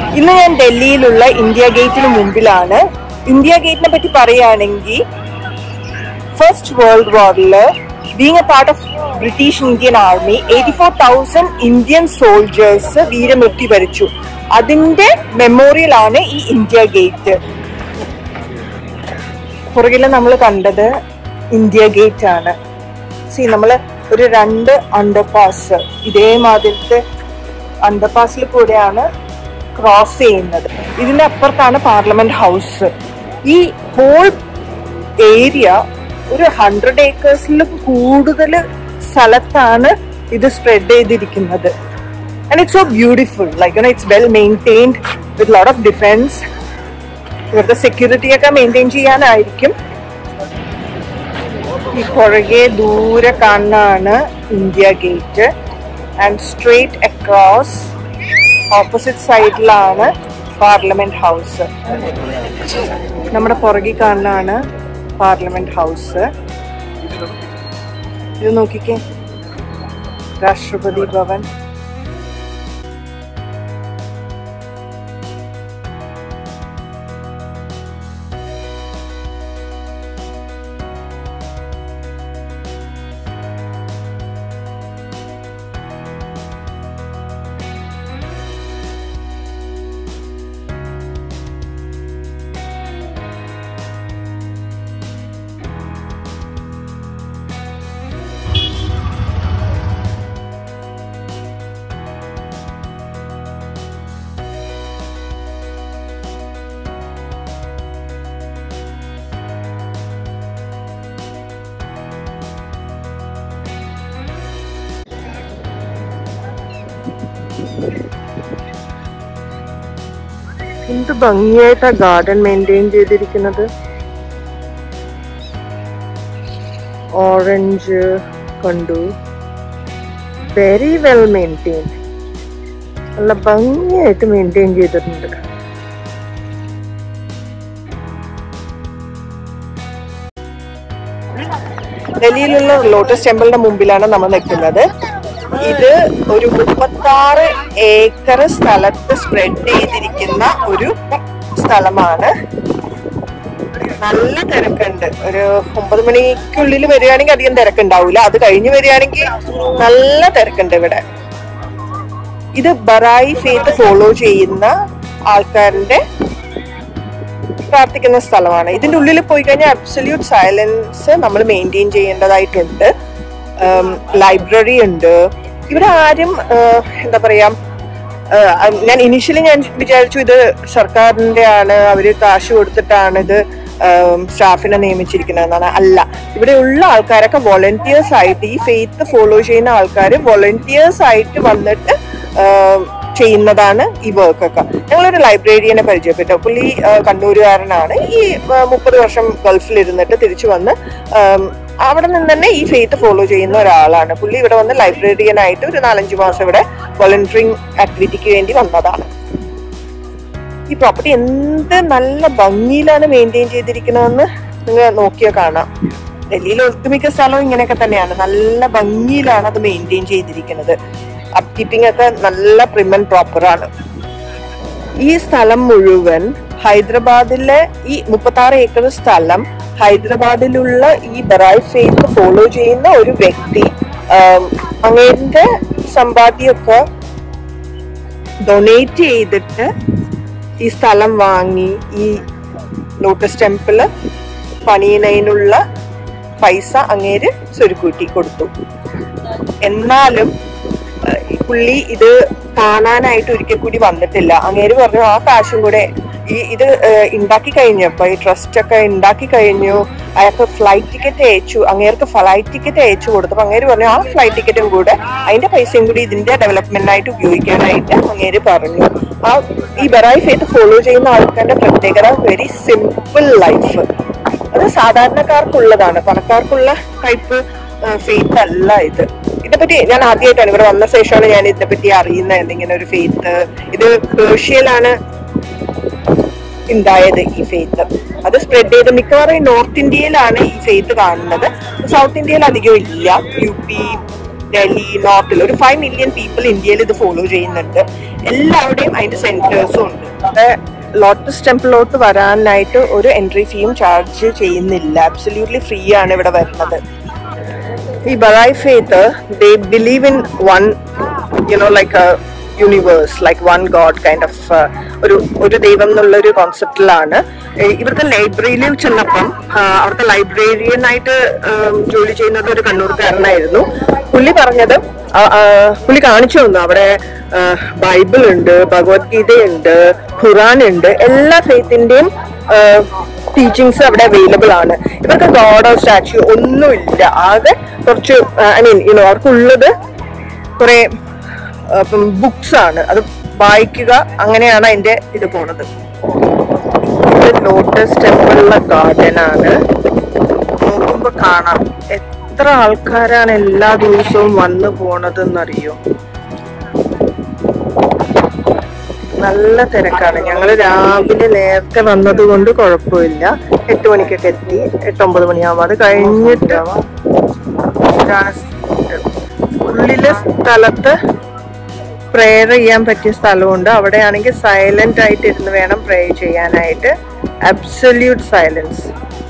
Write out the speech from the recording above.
ഇന്ന് ഞാൻ ഡൽഹിയിലുള്ള ഇന്ത്യ ഗേറ്റിന് മുമ്പിലാണ് ഇന്ത്യ ഗേറ്റിനെ പറ്റി പറയുകയാണെങ്കിൽ ഫസ്റ്റ് വേൾഡ് വാറില് being a part of British Indian army eighty four thousand Indian soldiers വീരമൃത്യു വരിച്ചു അതിന്റെ മെമ്മോറിയൽ ആണ് ഈ ഇന്ത്യ ഗേറ്റ് പുറകില് നമ്മൾ കണ്ടത് ഇന്ത്യ ഗേറ്റ് ആണ് സി നമ്മൾ ഒരു രണ്ട് അണ്ടർപാസ് ഇതേമാതിരത്തെ അണ്ടർപാസിൽ കൂടെയാണ് ക്രോസ് ചെയ്യുന്നത് ഇതിന്റെ അപ്പുറത്താണ് പാർലമെന്റ് ഹൗസ് ഈ ഹോൾ ഏരിയ ഒരു ഹൺഡ്രഡ് ഏക്കേഴ്സിലും കൂടുതൽ സ്ഥലത്താണ് ഇത് സ്പ്രെഡ് ചെയ്തിരിക്കുന്നത് and it's so beautiful like you know it's well maintained with lot of defence ഇവിടുത്തെ സെക്യൂരിറ്റി ഒക്കെ മെയിൻറ്റെയിൻ ചെയ്യാനായിരിക്കും ഈ പുറകെ ദൂരെ കാണുന്നതാണ് India gate and straight across opposite സൈഡിലാണ് പാർലമെന്റ് ഹൗസ് നമ്മുടെ പുറകിൽ കാണുന്നതാണ് പാർലമെന്റ് ഹൗസ് ഇത് നോക്കിക്കേ രാഷ്ട്രപതി ഭവൻ എന്ത് ഭംഗിയായിട്ടാ ഗാർഡൻ മെയിൻറ്റെയിൻ ചെയ്തിരിക്കുന്നത് ഓറഞ്ച് കണ്ടു വെരി വെൽ മെയിൻറ്റെയിൻ നല്ല ഭംഗിയായിട്ട് മെയിൻറ്റെയിൻ ചെയ്തിട്ടുണ്ട് ഡൽഹിയിലുള്ള ലോട്ടസ് ടെമ്പിളിന്റെ മുമ്പിലാണ് നമ്മൾ നിൽക്കുന്നത് ഇത് ഒരു മുപ്പത്താറ് ഏക്കർ സ്ഥലത്ത് സ്പ്രെഡ് ചെയ്തിരിക്കുന്ന ഒരു സ്ഥലമാണ് നല്ല തിരക്കുണ്ട് ഒരു ഒമ്പത് മണിക്കുള്ളിൽ വരികയാണെങ്കിൽ അധികം തിരക്കുണ്ടാവില്ല അത് കഴിഞ്ഞ് വരികയാണെങ്കിൽ നല്ല തിരക്കുണ്ട് ഇവിടെ ഇത് ബറായി ഫെയ്ത്ത് ഫോളോ ചെയ്യുന്ന ആൾക്കാരുടെ പ്രാർത്ഥിക്കുന്ന സ്ഥലമാണ് ഇതിന്റെ ഉള്ളിൽ പോയി കഴിഞ്ഞാൽ അബ്സല്യൂട്ട് സൈലൻസ് നമ്മൾ മെയിൻറ്റെയിൻ ചെയ്യേണ്ടതായിട്ടുണ്ട് ലൈബ്രറി ഉണ്ട് ഇവിടെ ആരും ആഹ്, എന്താ പറയാ ആഹ്, ഞാൻ ഇനിഷ്യലി ഞാൻ വിചാരിച്ചു ഇത് സർക്കാരിന്റെ ആണ് അവര് കാശ് കൊടുത്തിട്ടാണ് ഇത് സ്റ്റാഫിനെ നിയമിച്ചിരിക്കുന്നതെന്നാണ് അല്ല ഇവിടെ ഉള്ള ആൾക്കാരൊക്കെ വോളണ്ടിയേഴ്സ് ആയിട്ട് ഈ ഫെയ്ത്ത് ഫോളോ ചെയ്യുന്ന ആൾക്കാർ വോളണ്ടിയേഴ്സ് ആയിട്ട് വന്നിട്ട് ആഹ്, ചെയ്യുന്നതാണ് ഈ വർക്കൊക്കെ ഞങ്ങളൊരു ലൈബ്രേറിയനെ പരിചയപ്പെട്ടു പുള്ളി ആ, കണ്ണൂരുകാരനാണ് ഈ മുപ്പത് വർഷം ഗൾഫിൽ ഇരുന്നിട്ട് തിരിച്ചു വന്ന് ആം, അവിടെ നിന്ന് തന്നെ ഈ ഫെയ്ത്ത് ഫോളോ ചെയ്യുന്ന ഒരാളാണ് പുള്ളി ഇവിടെ വന്ന് ലൈബ്രറിയൻ ആയിട്ട് ഒരു നാലഞ്ച് മാസം ഇവിടെ വോളണ്ടിയറിങ് ആക്ടിവിറ്റിക്ക് വേണ്ടി വന്നതാണ് ഈ പ്രോപ്പർട്ടി എന്ത് നല്ല ഭംഗിയിലാണ് മെയിൻറ്റെയിൻ ചെയ്തിരിക്കുന്നതെന്ന് നിങ്ങൾ നോക്കിയാൽ കാണാം ഡൽഹിയിൽ ഒട്ടുമിക്ക സ്ഥലവും ഇങ്ങനെയൊക്കെ തന്നെയാണ് നല്ല ഭംഗിയിലാണ് അത് മെയിൻറ്റെയിൻ ചെയ്തിരിക്കുന്നത് അപ് കീപ്പിംഗ് ഒക്കെ നല്ല പ്രിമൻ പ്രോപ്പറാണ് ഈ സ്ഥലം മുഴുവൻ ഹൈദരാബാദിലെ ഈ മുപ്പത്താറ് ഏക്കർ സ്ഥലം ഹൈദരാബാദിലുള്ള ഈ ബറായ് ഫെയ്ത്ത് ഫോളോ ചെയ്യുന്ന ഒരു വ്യക്തി ആം, അങ്ങേന്റെ സമ്പാദ്യമൊക്കെ ഡൊണേറ്റ് ചെയ്തിട്ട് ഈ സ്ഥലം വാങ്ങി ഈ ലോട്ടസ് ടെമ്പിള് പണിയുന്നതിനുള്ള പൈസ അങ്ങേര് സ്വരുക്കൂട്ടി കൊടുത്തു എന്നാലും ഏഹ്, ഈ പുള്ളി ഇത് കാണാനായിട്ട് ഒരിക്കൽ കൂടി വന്നിട്ടില്ല അങ്ങേര് പറഞ്ഞു ആ കാശും കൂടെ ഈ ഇത് ഏഹ്, ഉണ്ടാക്കി കഴിഞ്ഞപ്പോ ഈ ട്രസ്റ്റ് ഒക്കെ ഉണ്ടാക്കി കഴിഞ്ഞു അയാൾക്ക് ഫ്ലൈറ്റ് ടിക്കറ്റ് അയച്ചു അങ്ങേർക്ക് ഫ്ലൈറ്റ് ടിക്കറ്റ് അയച്ചു കൊടുത്തപ്പോ അങ്ങേര് പറഞ്ഞു ആ ഫ്ലൈറ്റ് ടിക്കറ്റും കൂടെ അതിന്റെ പൈസയും കൂടി ഇതിന്റെ ഡെവലപ്മെന്റിനായിട്ട് ഉപയോഗിക്കാനായിട്ട് അങ്ങേര് പറഞ്ഞു ആ ഈ ബറായി ഫെയ്ത്ത് ഫോളോ ചെയ്യുന്ന ആൾക്കാരുടെ പ്രത്യേകത വെരി സിമ്പിൾ ലൈഫ് അത് സാധാരണക്കാർക്കുള്ളതാണ് പണക്കാർക്കുള്ള ടൈപ്പ് ഫെയ്ത്ത് അല്ല ഇത് ഇതിനെപ്പറ്റി ഞാൻ ആദ്യമായിട്ടാണ് ഇവിടെ വന്ന ശേഷമാണ് ഞാൻ ഇതിനെപ്പറ്റി അറിയുന്നത് ഇങ്ങനെ ഒരു ഫെയ്ത്ത് ഇത് പേർഷ്യയിലാണ് ഉണ്ടായത് ഈ ഫെയ്ത്ത് അത് സ്പ്രെഡ് ചെയ്ത് മിക്കവാറും ഈ നോർത്ത് ഇന്ത്യയിലാണ് ഈ ഫെയ്ത്ത് കാണുന്നത് സൗത്ത് ഇന്ത്യയിൽ അധികം ഇല്ല യു പി ഡൽഹി നോർത്തിൽ ഒരു ഫൈവ് മില്യൺ പീപ്പിൾ ഇന്ത്യയിൽ ഇത് ഫോളോ ചെയ്യുന്നുണ്ട് എല്ലാവരുടെയും അതിന്റെ സെന്റേഴ്സും ഉണ്ട് അവിടെ ലോട്ടസ് ടെമ്പിളിലോട്ട് വരാനായിട്ട് ഒരു എൻട്രി ഫീയും ചാർജ് ചെയ്യുന്നില്ല അബ്സല്യൂട്ട്ലി ഫ്രീ ആണ് ഇവിടെ വരുന്നത് ഈ Baha'i faith they believe in one you know like universe like one god kind of ഒരു ഒരു ദൈവം എന്നുള്ള ഒരു കോൺസെപ്റ്റിലാണ് ഇവിടുത്തെ ലൈബ്രറിയിൽ ചെന്നപ്പം ആ, അവിടുത്തെ ലൈബ്രറിയൻ ആയിട്ട് ഉം, ജോലി ചെയ്യുന്നത് ഒരു കണ്ണൂർക്കാരനായിരുന്നു പുള്ളി പറഞ്ഞത് ആ, ആ, പുള്ളി കാണിച്ചു തന്നു അവിടെ ബൈബിൾ ഉണ്ട് ഭഗവത്ഗീതയുണ്ട് ഖുറാൻ ഉണ്ട് എല്ലാ ഫെയ്ത്തിന്റെയും ടീച്ചിങ്സ് അവിടെ അവൈലബിൾ ആണ് ഇവർക്ക് ഗോഡോ സ്റ്റാച്യു ഒന്നുമില്ല ആകെ കുറച്ച് ഐ മീൻ യുനോ അവർക്കുള്ളത് കുറെ ബുക്സ് ആണ് അത് വായിക്കുക അങ്ങനെയാണ് അതിന്റെ ഇത് പോണത് ഇത് ലോട്ടസ് ടെമ്പിളിലെ ഗാർഡൻ ആണ് നോക്കുമ്പോ കാണാം എത്ര ആൾക്കാരാണ് എല്ലാ ദിവസവും വന്നു പോണതെന്നറിയോ നല്ല തിരക്കാണ് ഞങ്ങൾ രാവിലെ നേരത്തെ വന്നത് കൊണ്ട് കുഴപ്പമില്ല എട്ട് മണിക്കൊക്കെ എത്തി എട്ടൊമ്പത് മണിയാവും അത് കഴിഞ്ഞിട്ട് ഇതാണ് ഉള്ളിലെ സ്ഥലത്ത് പ്രെയർ ചെയ്യാൻ പറ്റിയ സ്ഥലമുണ്ട് അവിടെയാണെങ്കിൽ സൈലന്റ് ആയിട്ട് ഇരുന്ന് വേണം പ്രേ ചെയ്യാനായിട്ട് അബ്സല്യൂട്ട് സൈലൻസ്